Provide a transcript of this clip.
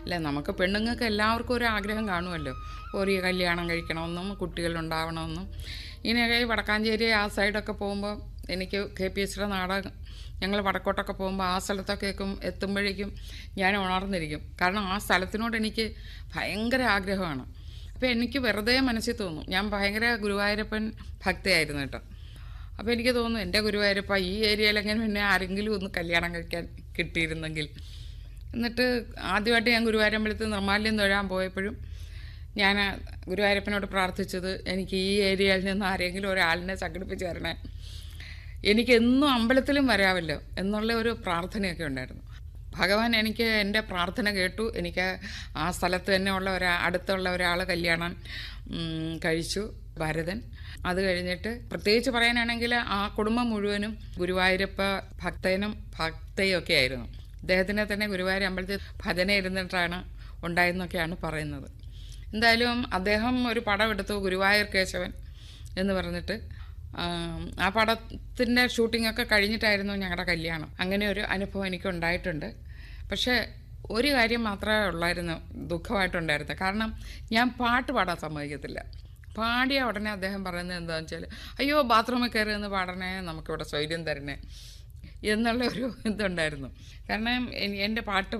അല്ല നമുക്ക് പെണ്ണുങ്ങൾക്ക് എല്ലാവർക്കും ഒരു ആഗ്രഹം കാണുമല്ലോ ഒരു കല്യാണം കഴിക്കണമെന്നും കുട്ടികളുണ്ടാവണമെന്നും ഇങ്ങനെയൊക്കെ ഈ വടക്കാഞ്ചേരി ആ സൈഡൊക്കെ പോകുമ്പോൾ എനിക്ക് കെ പി എച്ചിയുടെ നാടകം ഞങ്ങൾ വടക്കോട്ടൊക്കെ പോകുമ്പോൾ ആ സ്ഥലത്തൊക്കെ എത്തുമ്പോഴേക്കും ഞാൻ ഉണർന്നിരിക്കും കാരണം ആ സ്ഥലത്തിനോട് എനിക്ക് ഭയങ്കര ആഗ്രഹമാണ് അപ്പോൾ എനിക്ക് വെറുതെ മനസ്സിൽ തോന്നും ഞാൻ ഭയങ്കര ഗുരുവായൂരപ്പൻ ഭക്തയായിരുന്നു കേട്ടോ അപ്പോൾ എനിക്ക് തോന്നുന്നു എൻ്റെ ഗുരുവായൂരപ്പ ഈ ഏരിയയിലെങ്ങനെ പിന്നെ ആരെങ്കിലും ഒന്ന് കല്യാണം കഴിക്കാൻ കിട്ടിയിരുന്നെങ്കിൽ എന്നിട്ട് ആദ്യമായിട്ട് ഞാൻ ഗുരുവായൂരമ്പലത്തിൽ നിർമ്മാല്യം തൊഴാൻ പോയപ്പോഴും ഞാൻ ഗുരുവായൂരപ്പനോട് പ്രാർത്ഥിച്ചത് എനിക്ക് ഈ ഏരിയയിൽ നിന്ന് ആരെങ്കിലും ഒരാളിനെ സംഘടിപ്പിച്ച് തരണേ എനിക്ക് എന്നും അമ്പലത്തിലും വരാമല്ലോ എന്നുള്ള ഒരു പ്രാർത്ഥനയൊക്കെ ഉണ്ടായിരുന്നു ഭഗവാൻ എനിക്ക് എൻ്റെ പ്രാർത്ഥന കേട്ടു എനിക്ക് ആ സ്ഥലത്ത് തന്നെ ഉള്ള ഒരാ അടുത്തുള്ള ഒരാൾ കല്യാണം ഉം, കഴിച്ചു ഭരതൻ അത് കഴിഞ്ഞിട്ട് പ്രത്യേകിച്ച് പറയാനാണെങ്കിൽ ആ കുടുംബം മുഴുവനും ഗുരുവായൂരപ്പ ഭക്തനും ഭക്തയും ഒക്കെ ആയിരുന്നു അദ്ദേഹത്തിനെ തന്നെ ഗുരുവായൂർ അമ്പലത്തിൽ ഭജന ഇരുന്നിട്ടാണ് ഉണ്ടായെന്നൊക്കെയാണ് പറയുന്നത് എന്തായാലും അദ്ദേഹം ഒരു പടം എടുത്തു ഗുരുവായൂർ കേശവൻ എന്ന് പറഞ്ഞിട്ട് ആം, ആ പടത്തിൻ്റെ ഷൂട്ടിംഗ് ഒക്കെ കഴിഞ്ഞിട്ടായിരുന്നു ഞങ്ങളുടെ കല്യാണം അങ്ങനെ ഒരു അനുഭവം എനിക്ക് ഉണ്ടായിട്ടുണ്ട് പക്ഷേ ഒരു കാര്യം മാത്രമേ ഉള്ളായിരുന്നു ദുഃഖമായിട്ടുണ്ടായിരുന്നു കാരണം ഞാൻ പാട്ട് പാടാൻ സമ്മതിക്കത്തില്ല പാടിയ ഉടനെ അദ്ദേഹം പറയുന്നത് എന്താണെന്ന് വെച്ചാൽ അയ്യോ ബാത്റൂമിൽ കയറി നിന്ന് പാടണേ നമുക്കിവിടെ സ്വൈര്യം തരണേ എന്നുള്ള ഒരു ഇതുണ്ടായിരുന്നു കാരണം എൻ- എൻ്റെ പാട്ട്